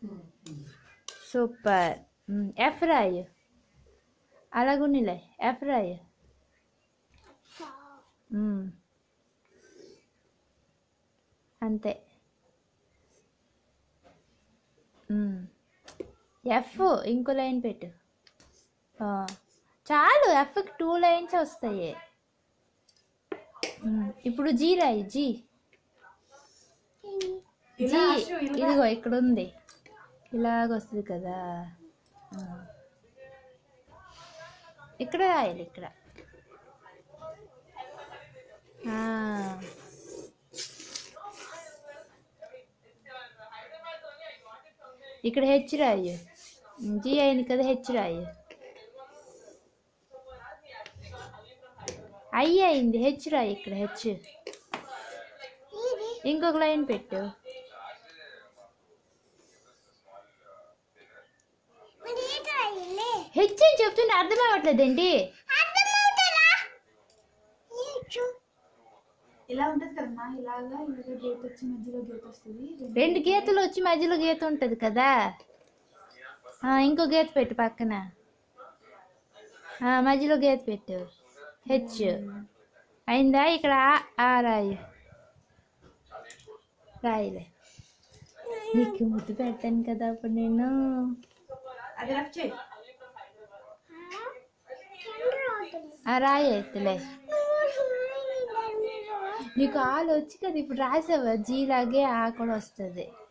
Super మ్, F రాయు అలాగునిలే ఎఫ్ రాయు మ్. అంతే మ్. ఎఫ్ ఇంకో లైన్ పెట్టు ఆ, చాలు ఎఫ్కి టూ లైన్స్ వస్తాయి మ్, ఇప్పుడు జీ రాయి జీ జీ ఇదిగో ఇక్కడ ఉంది ఇలాగ వస్తుంది కదా ఆ. ఇక్కడ రాయాలి ఇక్కడ ఆ. ఇక్కడ హెచ్ రాయు జీ అయింది కదా హెచ్ రాయు ఐ అయింది హెచ్ రాయి ఇక్కడ హెచ్ ఇంకొక లైన్ పెట్టు మరి ఏంటి రాయాలి హెచ్ అని చెప్తున్నా అర్థం అవ్వట్లేదేంటి అర్థమవుతుందా ఏంచు ఇలా ఉంటుంది కదమ్మా ఇలాగా ఇలాగ గీత వచ్చి మధ్యలో గీత వస్తుంది రెండు గీతలు వచ్చి మధ్యలో గీత ఉంటుంది కదా ఆ, ఇంకో గీత పెట్టు పక్కన ఆ, మధ్యలో గీత పెట్టు హెచ్ అయిందా ఇక్కడ ఆ, ఆ రాయి రాయిలే నీకు ముద్దు పెట్టాను కదా అప్పుడు నేను అది రఫ్ చేయి ఆ రాయి ఎత్తులే నీకు ఆలు వచ్చి కదా ఇప్పుడు రాసావా జీ లాగే ఆ కూడా వస్తుంది